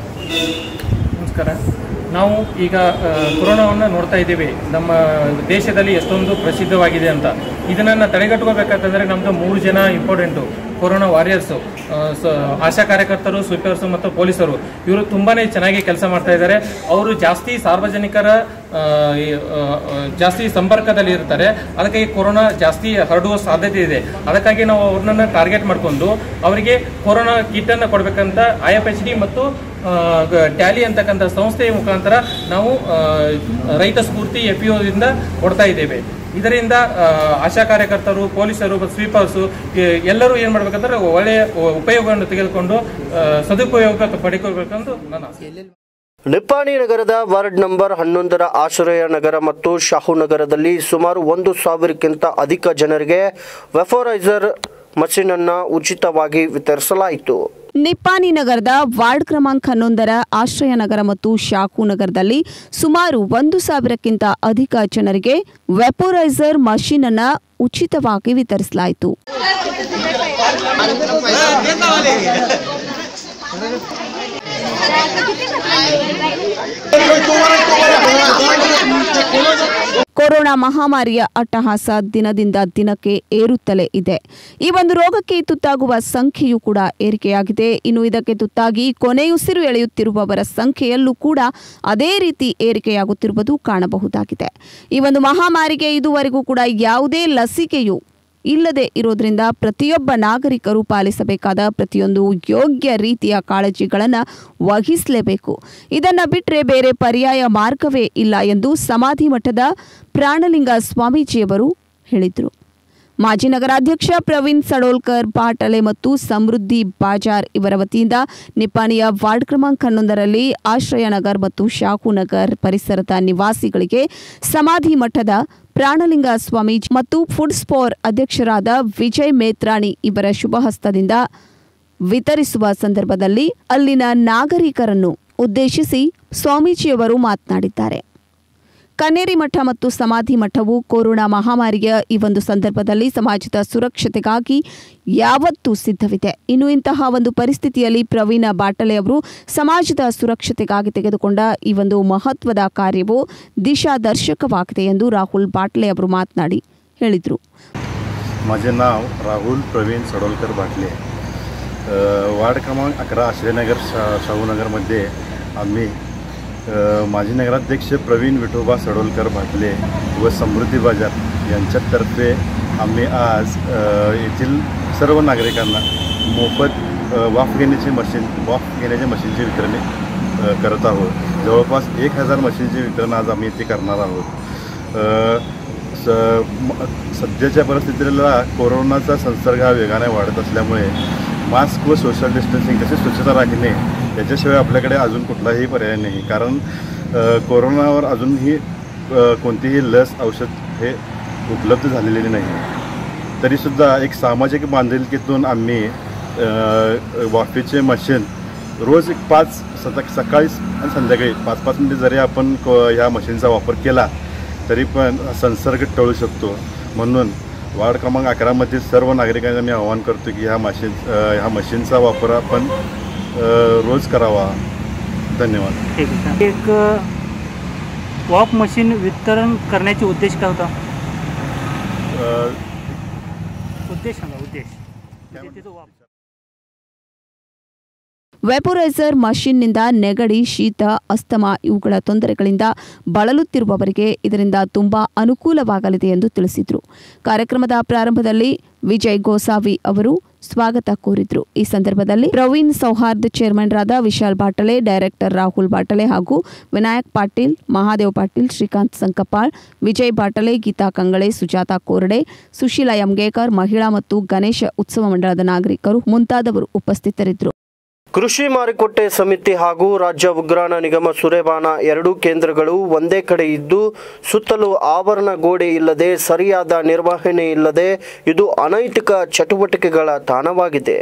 ನಮಸ್ಕಾರ ನಾವು ಈಗ ಆ, ಕೊರೋನಾವನ್ನು ನೋಡ್ತಾ ಇದ್ದೀವಿ ನಮ್ಮ ದೇಶದಲ್ಲಿ ಎಷ್ಟೊಂದು ಪ್ರಸಿದ್ಧವಾಗಿದೆ ಅಂತ ಇದನ್ನು ತಡೆಗಟ್ಟುಕೋಬೇಕಂತಂದರೆ ನಮ್ಮದು ಮೂರು ಜನ ಇಂಪಾರ್ಟೆಂಟು ಕೊರೋನಾ ವಾರಿಯರ್ಸು ಆ, ಸ- ಆಶಾ ಕಾರ್ಯಕರ್ತರು ಸ್ವೀಪರ್ಸು ಮತ್ತು ಪೊಲೀಸರು ಇವರು ತುಂಬಾ ಚೆನ್ನಾಗಿ ಕೆಲಸ ಮಾಡ್ತಾ ಇದ್ದಾರೆ ಅವರು ಜಾಸ್ತಿ ಸಾರ್ವಜನಿಕರ ಆ, ಈ, ಆ, ಆ, ಜಾಸ್ತಿ ಸಂಪರ್ಕದಲ್ಲಿ ಇರ್ತಾರೆ ಅದಕ್ಕಾಗಿ ಕೊರೋನಾ ಜಾಸ್ತಿ ಹರಡುವ ಸಾಧ್ಯತೆ ಇದೆ ಅದಕ್ಕಾಗಿ ನಾವು ಅವ್ರನ್ನ ಟಾರ್ಗೆಟ್ ಮಾಡಿಕೊಂಡು ಅವರಿಗೆ ಕೊರೋನಾ ಕಿಟ್ಟನ್ನು ಕೊಡಬೇಕಂತ ಐ ಎಫ್ ಎಚ್ ಡಿ ಮತ್ತು ಟ್ಯಾಲಿ ಅಂತಕ್ಕಂಥ ಸಂಸ್ಥೆಯ ಮುಖಾಂತರ ನಾವು ಆ, ರೈತ ಸ್ಫೂರ್ತಿ ಎಫ್ ದಿಂದ ಕೊಡ್ತಾ ಇದ್ದೇವೆ ಇದರಿಂದ ಆ, ಆಶಾ ಕಾರ್ಯಕರ್ತರು ಪೊಲೀಸರು ಮತ್ತು ಸ್ವೀಪರ್ಸು ಎ- ಎಲ್ಲರೂ ಏನು ಮಾಡ್ಬೇಕಂದ್ರೆ ಒಳ್ಳೆಯ ಉಪಯೋಗವನ್ನು ತೆಗೆದುಕೊಂಡು ಆ, ಸದುಪಯೋಗ ಪಡ್ಕೋಬೇಕಂದು ನನ್ನ ಆಸೆ ನಿಪ್ಪಾಣಿ ನಗರದ ವಾರ್ಡ್ ನಂಬರ್ ಹನ್ನೊಂದರ ಆಶ್ರಯ ನಗರ ಮತ್ತು ಶಾಹು ನಗರದಲ್ಲಿ ಸುಮಾರು ಒಂದು ಸಾವಿರಕ್ಕಿಂತ ಅಧಿಕ ಜನರಿಗೆ ವೆಫೋರೈಸರ್ ಮಷೀನ್ ಅನ್ನು ಉಚಿತವಾಗಿ ವಿತರಿಸಲಾಯಿತು ನಿಪ್ಪಾನಿ ನಗರದ ವಾರ್ಡ್ ಕ್ರಮಾಂಕ ಹನ್ನೊಂದರ ಆಶ್ರಯ ನಗರ ಮತ್ತು ಶಾಕು ನಗರದಲ್ಲಿ ಸುಮಾರು ಒಂದು ಸಾವಿರಕ್ಕಿಂತ ಅಧಿಕ ಜನರಿಗೆ ವೆಪೋರೈಸರ್ ಮಷೀನ್ ಅನ್ನ ಉಚಿತವಾಗಿ ವಿತರಿಸಲಾಯಿತು ಕೊರೋನಾ ಮಹಾಮಾರಿಯ ಅಟ್ಟಹಾಸ ದಿನದಿಂದ ದಿನಕ್ಕೆ ಏರುತ್ತಲೇ ಇದೆ ಈ ಒಂದು ರೋಗಕ್ಕೆ ತುತ್ತಾಗುವ ಸಂಖ್ಯೆಯೂ ಕೂಡ ಏರಿಕೆಯಾಗಿದೆ ಇನ್ನು ಇದಕ್ಕೆ ತುತ್ತಾಗಿ ಕೊನೆಯುಸಿರು ಎಳೆಯುತ್ತಿರುವವರ ಸಂಖ್ಯೆಯಲ್ಲೂ ಕೂಡ ಅದೇ ರೀತಿ ಏರಿಕೆಯಾಗುತ್ತಿರುವುದು ಕಾಣಬಹುದಾಗಿದೆ ಈ ಒಂದು ಮಹಾಮಾರಿಗೆ ಇದುವರೆಗೂ ಕೂಡ ಯಾವುದೇ ಲಸಿಕೆಯು ಇಲ್ಲದೆ ಇರೋದ್ರಿಂದ ಪ್ರತಿಯೊಬ್ಬ ನಾಗರಿಕರು ಪಾಲಿಸಬೇಕಾದ ಪ್ರತಿಯೊಂದು ಯೋಗ್ಯ ರೀತಿಯ ಕಾಳಜಿಗಳನ್ನು ವಹಿಸಲೇಬೇಕು ಇದನ್ನು ಬಿಟ್ಟರೆ ಬೇರೆ ಪರ್ಯಾಯ ಮಾರ್ಗವೇ ಇಲ್ಲ ಎಂದು ಸಮಾಧಿ ಮಠದ ಪ್ರಾಣಲಿಂಗ ಸ್ವಾಮೀಜಿಯವರು ಹೇಳಿದರು ಮಾಜಿ ನಗರಾಧ್ಯಕ್ಷ ಪ್ರವೀಣ್ ಸಡೋಲ್ಕರ್ ಬಾಟಲೆ ಮತ್ತು ಸಮೃದ್ಧಿ ಬಾಜಾರ್ ಇವರ ವತಿಯಿಂದ ನಿಪ್ಪಾಣಿಯ ವಾರ್ಡ್ ಕ್ರಮಾಂಕ ಹನ್ನೊಂದರಲ್ಲಿ ಆಶ್ರಯ ನಗರ್ ಮತ್ತು ಶಾಕು ನಗರ್ ಪರಿಸರದ ನಿವಾಸಿಗಳಿಗೆ ಸಮಾಧಿ ಮಠದ ಪ್ರಾಣಲಿಂಗ ಸ್ವಾಮೀಜಿ ಮತ್ತು ಫುಡ್ ಸ್ಪೋರ್ ಅಧ್ಯಕ್ಷರಾದ ವಿಜಯ್ ಮೇತ್ರಾಣಿ ಇವರ ಶುಭಹಸ್ತದಿಂದ ವಿತರಿಸುವ ಸಂದರ್ಭದಲ್ಲಿ ಅಲ್ಲಿನ ನಾಗರಿಕರನ್ನು ಉದ್ದೇಶಿಸಿ ಸ್ವಾಮೀಜಿಯವರು ಮಾತನಾಡಿದ್ದಾರೆ ಕನ್ನೇರಿ ಮಠ ಮತ್ತು ಸಮಾಧಿ ಮಠವು ಕೊರೋನಾ ಮಹಾಮಾರಿಯ ಈ ಒಂದು ಸಂದರ್ಭದಲ್ಲಿ ಸಮಾಜದ ಸುರಕ್ಷತೆಗಾಗಿ ಯಾವತ್ತೂ ಸಿದ್ಧವಿದೆ ಇನ್ನು ಇಂತಹ ಒಂದು ಪರಿಸ್ಥಿತಿಯಲ್ಲಿ ಪ್ರವೀಣ ಬಾಟಲೆ ಅವರು ಸಮಾಜದ ಸುರಕ್ಷತೆಗಾಗಿ ತೆಗೆದುಕೊಂಡ ಈ ಒಂದು ಮಹತ್ವದ ಕಾರ್ಯವು ದಿಶಾದರ್ಶಕವಾಗಿದೆ ಎಂದು ರಾಹುಲ್ ಬಾಟ್ಲೆ ಅವರು ಮಾತನಾಡಿ ಹೇಳಿದರು माझे नाव राहुल प्रवीण सडोलकर बाटले अ, वार्ड क्रमांक अकरा आश्रयनगर शा शाहूनगरमध्ये आम्ही अ, माजी नगराध्यक्ष प्रवीण विठोबा सडोलकर भाटले व समृद्धी बाजार यांच्यातर्फे आम्ही आज अ, येथील सर्व नागरिकांना मोफत अ, वाफ घेण्याचे मशीन वाफ घेण्याच्या मशीनचे वितरण अ, करत आहोत जवळपास एक हजार मशीनचे वितरण आज आम्ही इथे करणार आहोत अ, स म- सध्याच्या परिस्थितीला कोरोनाचा संसर्ग हा वेगाने वाढत असल्यामुळे मास्क व सोशल डिस्टन्सिंग तसेच स्वच्छता राखणे याच्याशिवाय आपल्याकडे अजून कुठलाही पर्याय नाही कारण अ, कोरोनावर अजूनही अ, कोणतीही लस औषध हे उपलब्ध झालेले नाही तरीसुद्धा एक सामाजिक बांधिलकीतून आम्ही अ, वाफेचे मशीन रोज एक पाच सतक सकाळी आणि संध्याकाळी पाच पाच मिनिटे जरी आपण को ह्या मशीनचा वापर केला तरी पण संसर्ग टळू शकतो म्हणून वार्ड क्रमांक अकरामधील सर्व नागरिकांना मी आवाहन करतो की ह्या मशीन अ, ह्या मशीनचा वापर आपण अ, रोज करावा धन्यवाद ठीक आहे एक वॉक मशीन वितरण करण्याचे उद्देश काय होता अ, उद्देश सांगा उद्देश म्हणजे तिचं वाप- ವೆಪೋರೈಸರ್ ಮಷಿನ್ನಿಂದ ನೆಗಡಿ ಶೀತ ಅಸ್ತಮ ಇವುಗಳ ತೊಂದರೆಗಳಿಂದ ಬಳಲುತ್ತಿರುವವರಿಗೆ ಇದರಿಂದ ತುಂಬಾ ಅನುಕೂಲವಾಗಲಿದೆ ಎಂದು ತಿಳಿಸಿದರು ಕಾರ್ಯಕ್ರಮದ ಪ್ರಾರಂಭದಲ್ಲಿ ವಿಜಯ್ ಗೋಸಾವಿ ಅವರು ಸ್ವಾಗತ ಕೋರಿದ್ರು ಈ ಸಂದರ್ಭದಲ್ಲಿ ಪ್ರವೀಣ್ ಸೌಹಾರ್ದ್ ಚೇರ್ಮನ್ರಾದ ವಿಶಾಲ್ ಬಾಟಲೆ ಡೈರೆಕ್ಟರ್ ರಾಹುಲ್ ಬಾಟಲೆ ಹಾಗೂ ವಿನಾಯಕ್ ಪಾಟೀಲ್ ಮಹಾದೇವ್ ಪಾಟೀಲ್ ಶ್ರೀಕಾಂತ್ ಸಂಕಪಾಳ್ ವಿಜಯ್ ಬಾಟಲೆ ಗೀತಾ ಕಂಗಳೆ ಸುಜಾತಾ ಕೋರಡೆ ಸುಶೀಲಾ ಯಮ್ಗೇಕರ್ ಮಹಿಳಾ ಮತ್ತು ಗಣೇಶ ಉತ್ಸವ ಮಂಡಳದ ನಾಗರಿಕರು ಮುಂತಾದವರು ಉಪಸ್ಥಿತರಿದ್ದರು ಕೃಷಿ ಮಾರುಕಟ್ಟೆ ಸಮಿತಿ ಹಾಗೂ ರಾಜ್ಯ ಉಗ್ರಾಣ ನಿಗಮ ಸುರೇಬಾನ ಎರಡೂ ಕೇಂದ್ರಗಳು ಒಂದೇ ಕಡೆ ಇದ್ದು ಸುತ್ತಲೂ ಆವರಣ ಗೋಡೆ ಇಲ್ಲದೆ ಸರಿಯಾದ ನಿರ್ವಹಣೆ ಇಲ್ಲದೆ ಇದು ಅನೈತಿಕ ಚಟುವಟಿಕೆಗಳ ತಾಣವಾಗಿದೆ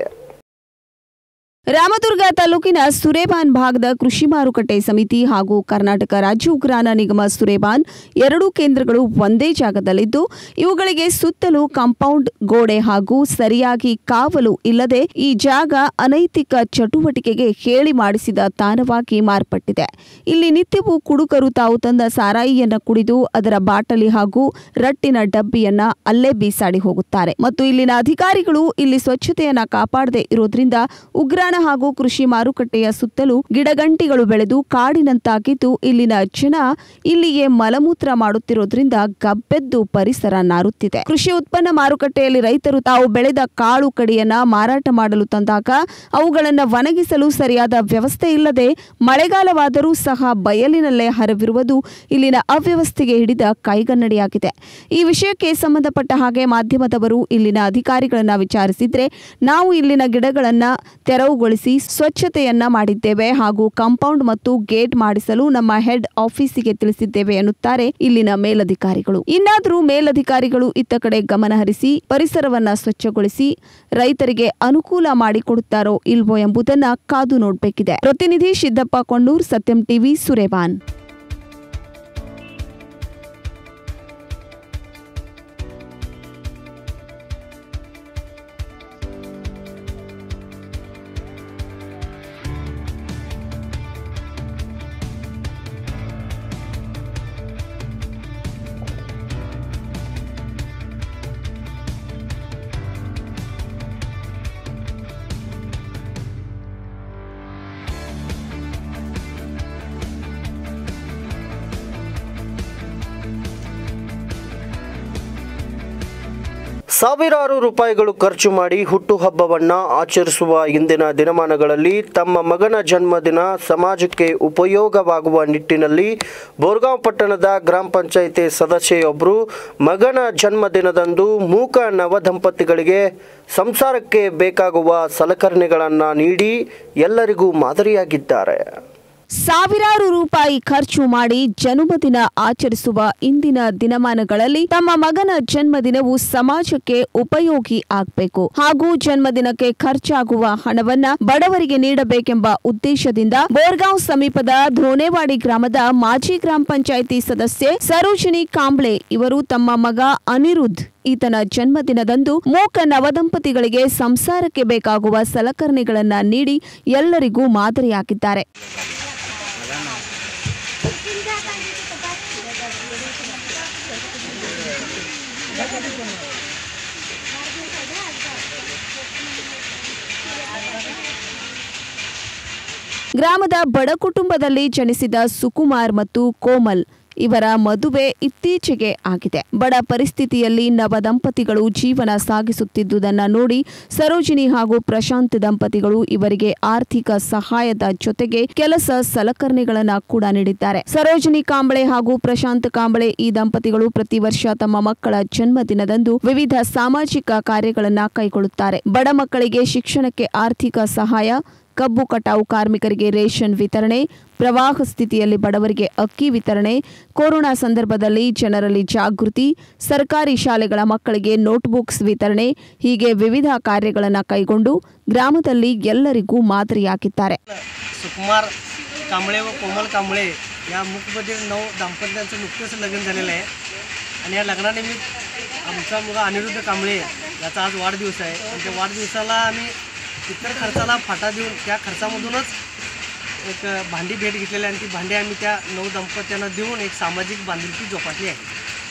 ರಾಮದುರ್ಗ ತಾಲೂಕಿನ ಸುರೇಬಾನ್ ಭಾಗದ ಕೃಷಿ ಮಾರುಕಟ್ಟೆ ಸಮಿತಿ ಹಾಗೂ ಕರ್ನಾಟಕ ರಾಜ್ಯ ಉಗ್ರಾಣ ನಿಗಮ ಸುರೇಬಾನ್ ಎರಡೂ ಕೇಂದ್ರಗಳು ಒಂದೇ ಜಾಗದಲ್ಲಿದ್ದು ಇವುಗಳಿಗೆ ಸುತ್ತಲೂ ಕಾಂಪೌಂಡ್ ಗೋಡೆ ಹಾಗೂ ಸರಿಯಾಗಿ ಕಾವಲು ಇಲ್ಲದೆ ಈ ಜಾಗ ಅನೈತಿಕ ಚಟುವಟಿಕೆಗೆ ಹೇಳಿ ಮಾಡಿಸಿದ ತಾಣವಾಗಿ ಮಾರ್ಪಟ್ಟಿದೆ ಇಲ್ಲಿ ನಿತ್ಯವೂ ಕುಡುಕರು ತಾವು ತಂದ ಸಾರಾಯಿಯನ್ನ ಕುಡಿದು ಅದರ ಬಾಟಲಿ ಹಾಗೂ ರಟ್ಟಿನ ಡಬ್ಬಿಯನ್ನ ಅಲ್ಲೇ ಬೀಸಾಡಿ ಹೋಗುತ್ತಾರೆ ಮತ್ತು ಇಲ್ಲಿನ ಅಧಿಕಾರಿಗಳು ಇಲ್ಲಿ ಸ್ವಚ್ಛತೆಯನ್ನ ಕಾಪಾಡದೆ ಇರೋದ್ರಿಂದ ಉಗ್ರಾಣ ಹಾಗೂ ಕೃಷಿ ಮಾರುಕಟ್ಟೆಯ ಸುತ್ತಲೂ ಗಿಡಗಂಟಿಗಳು ಬೆಳೆದು ಕಾಡಿನಂತಾಗಿದ್ದು ಇಲ್ಲಿನ ಜನ ಇಲ್ಲಿಗೆ ಮಲಮೂತ್ರ ಮಾಡುತ್ತಿರೋದ್ರಿಂದ ಗಬ್ಬೆದ್ದು ಪರಿಸರ ನಾರುತ್ತಿದೆ ಕೃಷಿ ಉತ್ಪನ್ನ ಮಾರುಕಟ್ಟೆಯಲ್ಲಿ ರೈತರು ತಾವು ಬೆಳೆದ ಕಾಳು ಕಡಿಯನ್ನ ಮಾರಾಟ ಮಾಡಲು ತಂದಾಗ ಅವುಗಳನ್ನು ಒಣಗಿಸಲು ಸರಿಯಾದ ವ್ಯವಸ್ಥೆ ಇಲ್ಲದೆ ಮಳೆಗಾಲವಾದರೂ ಸಹ ಬಯಲಿನಲ್ಲೇ ಹರವಿರುವುದು ಇಲ್ಲಿನ ಅವ್ಯವಸ್ಥೆಗೆ ಹಿಡಿದ ಕೈಗನ್ನಡಿಯಾಗಿದೆ ಈ ವಿಷಯಕ್ಕೆ ಸಂಬಂಧಪಟ್ಟ ಹಾಗೆ ಮಾಧ್ಯಮದವರು ಇಲ್ಲಿನ ಅಧಿಕಾರಿಗಳನ್ನ ವಿಚಾರಿಸಿದ್ರೆ ನಾವು ಇಲ್ಲಿನ ಗಿಡಗಳನ್ನ ತೆರವುಗೊಳಿಸಿ ಸ್ವಚ್ಛತೆಯನ್ನ ಮಾಡಿದ್ದೇವೆ ಹಾಗೂ ಕಾಂಪೌಂಡ್ ಮತ್ತು ಗೇಟ್ ಮಾಡಿಸಲು ನಮ್ಮ ಹೆಡ್ ಆಫೀಸಿಗೆ ತಿಳಿಸಿದ್ದೇವೆ ಎನ್ನುತ್ತಾರೆ ಇಲ್ಲಿನ ಮೇಲಧಿಕಾರಿಗಳು ಇನ್ನಾದರೂ ಮೇಲಧಿಕಾರಿಗಳು ಇತ್ತ ಕಡೆ ಗಮನ ಹರಿಸಿ ಪರಿಸರವನ್ನ ಸ್ವಚ್ಛಗೊಳಿಸಿ ರೈತರಿಗೆ ಅನುಕೂಲ ಮಾಡಿಕೊಡುತ್ತಾರೋ ಇಲ್ವೋ ಎಂಬುದನ್ನ ಕಾದು ನೋಡಬೇಕಿದೆ ಪ್ರತಿನಿಧಿ ಸಿದ್ದಪ್ಪ ಕೊಂಡೂರ್ ಸತ್ಯಂ ಟಿವಿ ಸುರೇಬಾನ್ ಸಾವಿರಾರು ರೂಪಾಯಿಗಳು ಖರ್ಚು ಮಾಡಿ ಹುಟ್ಟುಹಬ್ಬವನ್ನ ಆಚರಿಸುವ ಇಂದಿನ ದಿನಮಾನಗಳಲ್ಲಿ ತಮ್ಮ ಮಗನ ಜನ್ಮದಿನ ಸಮಾಜಕ್ಕೆ ಉಪಯೋಗವಾಗುವ ನಿಟ್ಟಿನಲ್ಲಿ ಬೋರ್ಗಾಂವ್ ಪಟ್ಟಣದ ಗ್ರಾಮ ಪಂಚಾಯಿತಿ ಸದಸ್ಯೆಯೊಬ್ಬರು ಮಗನ ಜನ್ಮದಿನದಂದು ಮೂಕ ನವದಂಪತಿಗಳಿಗೆ ಸಂಸಾರಕ್ಕೆ ಬೇಕಾಗುವ ಸಲಕರಣೆಗಳನ್ನು ನೀಡಿ ಎಲ್ಲರಿಗೂ ಮಾದರಿಯಾಗಿದ್ದಾರೆ ಸಾವಿರಾರು ರೂಪಾಯಿ ಖರ್ಚು ಮಾಡಿ ಜನ್ಮದಿನ ಆಚರಿಸುವ ಇಂದಿನ ದಿನಮಾನಗಳಲ್ಲಿ ತಮ್ಮ ಮಗನ ಜನ್ಮದಿನವು ಸಮಾಜಕ್ಕೆ ಉಪಯೋಗಿ ಆಗಬೇಕು ಹಾಗೂ ಜನ್ಮದಿನಕ್ಕೆ ಖರ್ಚಾಗುವ ಹಣವನ್ನ ಬಡವರಿಗೆ ನೀಡಬೇಕೆಂಬ ಉದ್ದೇಶದಿಂದ ಬೋರ್ಗಾಂವ್ ಸಮೀಪದ ಧೋನೆವಾಡಿ ಗ್ರಾಮದ ಮಾಜಿ ಗ್ರಾಮ ಪಂಚಾಯಿತಿ ಸದಸ್ಯೆ ಸರೋಜಿನಿ ಕಾಂಬ್ಳೆ ಇವರು ತಮ್ಮ ಮಗ ಅನಿರುದ್ಧ್ ಈತನ ಜನ್ಮದಿನದಂದು ಮೂಕ ನವದಂಪತಿಗಳಿಗೆ ಸಂಸಾರಕ್ಕೆ ಬೇಕಾಗುವ ಸಲಕರಣೆಗಳನ್ನ ನೀಡಿ ಎಲ್ಲರಿಗೂ ಮಾದರಿಯಾಗಿದ್ದಾರೆ ಗ್ರಾಮದ ಬಡ ಕುಟುಂಬದಲ್ಲಿ ಜನಿಸಿದ ಸುಕುಮಾರ್ ಮತ್ತು ಕೋಮಲ್ ಇವರ ಮದುವೆ ಇತ್ತೀಚೆಗೆ ಆಗಿದೆ ಬಡ ಪರಿಸ್ಥಿತಿಯಲ್ಲಿ ನವ ದಂಪತಿಗಳು ಜೀವನ ಸಾಗಿಸುತ್ತಿದ್ದುದನ್ನ ನೋಡಿ ಸರೋಜಿನಿ ಹಾಗೂ ಪ್ರಶಾಂತ್ ದಂಪತಿಗಳು ಇವರಿಗೆ ಆರ್ಥಿಕ ಸಹಾಯದ ಜೊತೆಗೆ ಕೆಲಸ ಸಲಕರಣೆಗಳನ್ನ ಕೂಡ ನೀಡಿದ್ದಾರೆ ಸರೋಜಿನಿ ಕಾಂಬಳೆ ಹಾಗೂ ಪ್ರಶಾಂತ್ ಕಾಂಬಳೆ ಈ ದಂಪತಿಗಳು ಪ್ರತಿ ವರ್ಷ ತಮ್ಮ ಮಕ್ಕಳ ಜನ್ಮದಿನದಂದು ವಿವಿಧ ಸಾಮಾಜಿಕ ಕಾರ್ಯಗಳನ್ನ ಕೈಗೊಳ್ಳುತ್ತಾರೆ ಬಡ ಮಕ್ಕಳಿಗೆ ಶಿಕ್ಷಣಕ್ಕೆ ಆರ್ಥಿಕ ಸಹಾಯ ಕಬ್ಬು ಕಟಾವು ಕಾರ್ಮಿಕರಿಗೆ ರೇಷನ್ ವಿತರಣೆ ಪ್ರವಾಹ ಸ್ಥಿತಿಯಲ್ಲಿ ಬಡವರಿಗೆ ಅಕ್ಕಿ ವಿತರಣೆ ಕೊರೋನಾ ಸಂದರ್ಭದಲ್ಲಿ ಜನರಲ್ಲಿ ಜಾಗೃತಿ ಸರ್ಕಾರಿ ಶಾಲೆಗಳ ಮಕ್ಕಳಿಗೆ ನೋಟ್ಬುಕ್ಸ್ ವಿತರಣೆ ಹೀಗೆ ವಿವಿಧ ಕಾರ್ಯಗಳನ್ನು ಕೈಗೊಂಡು ಗ್ರಾಮದಲ್ಲಿ ಎಲ್ಲರಿಗೂ मादरियागिದ್ದಾರೆ सुकुमार कांबळे व कोमल कांबळे या मुकबधीर नऊ दाम्पत्यांचं नुकतंच लग्न झालेलं आहे आणि या लग्नानिमित्त आमचा मुलगा अनिरुद्ध कांबळे याचा आज वाढदिवस आहे आणि त्या वाढदिवसाला आम्ही इतर खर्चाला फाटा देऊन त्या खर्चामधूनच एक भांडी भेट घेतलेली आहे आणि ती भांडी आम्ही त्या नऊ दाम्पत्यांना देऊन एक सामाजिक बांधिलकी जोपासली आहे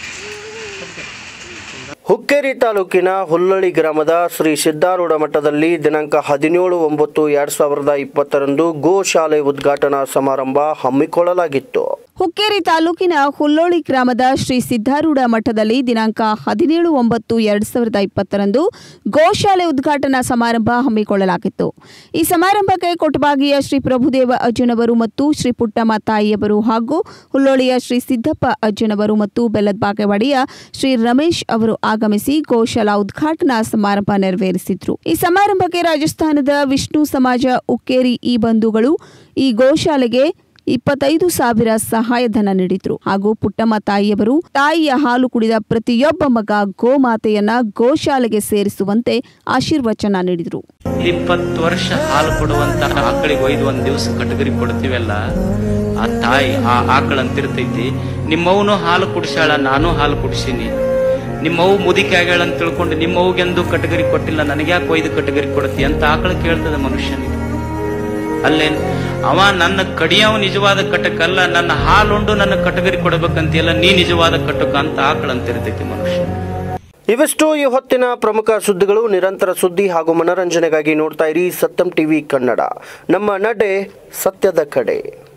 ಹುಕ್ಕೇರಿ ತಾಲೂಕಿನ ಹುಲ್ಲಳ್ಳಿ ಗ್ರಾಮದ ಶ್ರೀ ಸಿದ್ದಾರೂಢ ಮಠದಲ್ಲಿ ದಿನಾಂಕ ಹದಿನೇಳು ಒಂಬತ್ತು ಎರಡ್ ಸಾವಿರದ ಇಪ್ಪತ್ತರಂದು ಗೋಶಾಲೆ ಉದ್ಘಾಟನಾ ಸಮಾರಂಭ ಹಮ್ಮಿಕೊಳ್ಳಲಾಗಿತ್ತು ಹುಕ್ಕೇರಿ ತಾಲೂಕಿನ ಹುಲ್ಲೋಳಿ ಗ್ರಾಮದ ಶ್ರೀ ಸಿದ್ದಾರೂಢ ಮಠದಲ್ಲಿ ದಿನಾಂಕ ಹದಿನೇಳು ಒಂಬತ್ತು ಎರಡ್ ಸಾವಿರದ ಇಪ್ಪತ್ತರಂದು ಗೋಶಾಲೆ ಉದ್ಘಾಟನಾ ಸಮಾರಂಭ ಹಮ್ಮಿಕೊಳ್ಳಲಾಗಿತ್ತು ಈ ಸಮಾರಂಭಕ್ಕೆ ಕೊಟಬಾಗಿಯ ಶ್ರೀ ಪ್ರಭುದೇವ ಅಜ್ಜನವರು ಮತ್ತು ಶ್ರೀ ಪುಟ್ಟಮ್ಮ ತಾಯಿಯವರು ಹಾಗೂ ಹುಲ್ಲೋಳಿಯ ಶ್ರೀ ಸಿದ್ದಪ್ಪ ಅಜ್ಜನವರು ಮತ್ತು ಬೆಲ್ಲದ ಬಾಗೇವಾಡಿಯ ಶ್ರೀ ರಮೇಶ್ ಅವರು ಆಗಮಿಸಿ ಗೋಶಾಲಾ ಉದ್ಘಾಟನಾ ಸಮಾರಂಭ ನೆರವೇರಿಸಿದ್ರು ಈ ಸಮಾರಂಭಕ್ಕೆ ರಾಜಸ್ಥಾನದ ವಿಷ್ಣು ಸಮಾಜ ಉಕ್ಕೇರಿ ಈ ಬಂಧುಗಳು ಈ ಗೋಶಾಲೆಗೆ ಇಪ್ಪತ್ತೈದು ಸಾವಿರ ಸಹಾಯಧನ ನೀಡಿದ್ರು ಹಾಗೂ ಪುಟ್ಟಮ್ಮ ತಾಯಿಯವರು ತಾಯಿಯ ಹಾಲು ಕುಡಿದ ಪ್ರತಿಯೊಬ್ಬ ಮಗ ಗೋಮಾತೆಯನ್ನ ಗೋಶಾಲೆಗೆ ಸೇರಿಸುವಂತೆ ಆಶೀರ್ವಚನ ನೀಡಿದ್ರು ಇಪ್ಪತ್ತು ವರ್ಷ ಹಾಲು ಕೊಡುವಂತ ಆಕಳಿಗೆ ಒಯ್ದು ಒಂದ್ ದಿವಸ ಕಟಗರಿ ಕೊಡ್ತೀವಲ್ಲ ಆ ತಾಯಿ ಆ ಆಕಳ ಅಂತಿರ್ತೈತಿ ನಿಮ್ಮವನು ಹಾಲು ಕುಡಿಸಾಳ ನಾನು ಹಾಲು ಕುಡಿಸೀನಿ ನಿಮ್ಮವು ಮುದಿಕೆ ಆಗ್ಯಾಳ ಅಂತ ತಿಳ್ಕೊಂಡು ನಿಮ್ಮವ್ಗೆಂದು ಕಟಗರಿ ಕೊಟ್ಟಿಲ್ಲ ನನಗೆ ಯಾಕೆ ಒಯ್ದು ಕಟಗರಿ ಕೊಡ್ತಿ ಅಂತ ಆಕಳ ಕೇಳ್ತದೆ ಮನುಷ್ಯನಿಗೆ ಅಲ್ಲೇನ್ ಅವ ನನ್ನ ಕಡಿಯವ ನಿಜವಾದ ಕಟಕಲ್ಲ ನನ್ನ ಹಾಲುಂಡು ನನ್ನ ಕಟಗರಿ ಕೊಡಬೇಕಂತಿಲ್ಲ ನೀ ನಿಜವಾದ ಕಟಕ ಅಂತ ಆಕಳ ಅಂತಿರ್ತೈತಿ ಮನುಷ್ಯ ಇವಿಷ್ಟು ಈ ಹೊತ್ತಿನ ಪ್ರಮುಖ ಸುದ್ದಿಗಳು ನಿರಂತರ ಸುದ್ದಿ ಹಾಗೂ ಮನರಂಜನೆಗಾಗಿ ನೋಡ್ತಾ ಇರಿ ಸತ್ಯಂ ಟಿವಿ ಕನ್ನಡ ನಮ್ಮ ನಡೆ ಸತ್ಯದ ಕಡೆ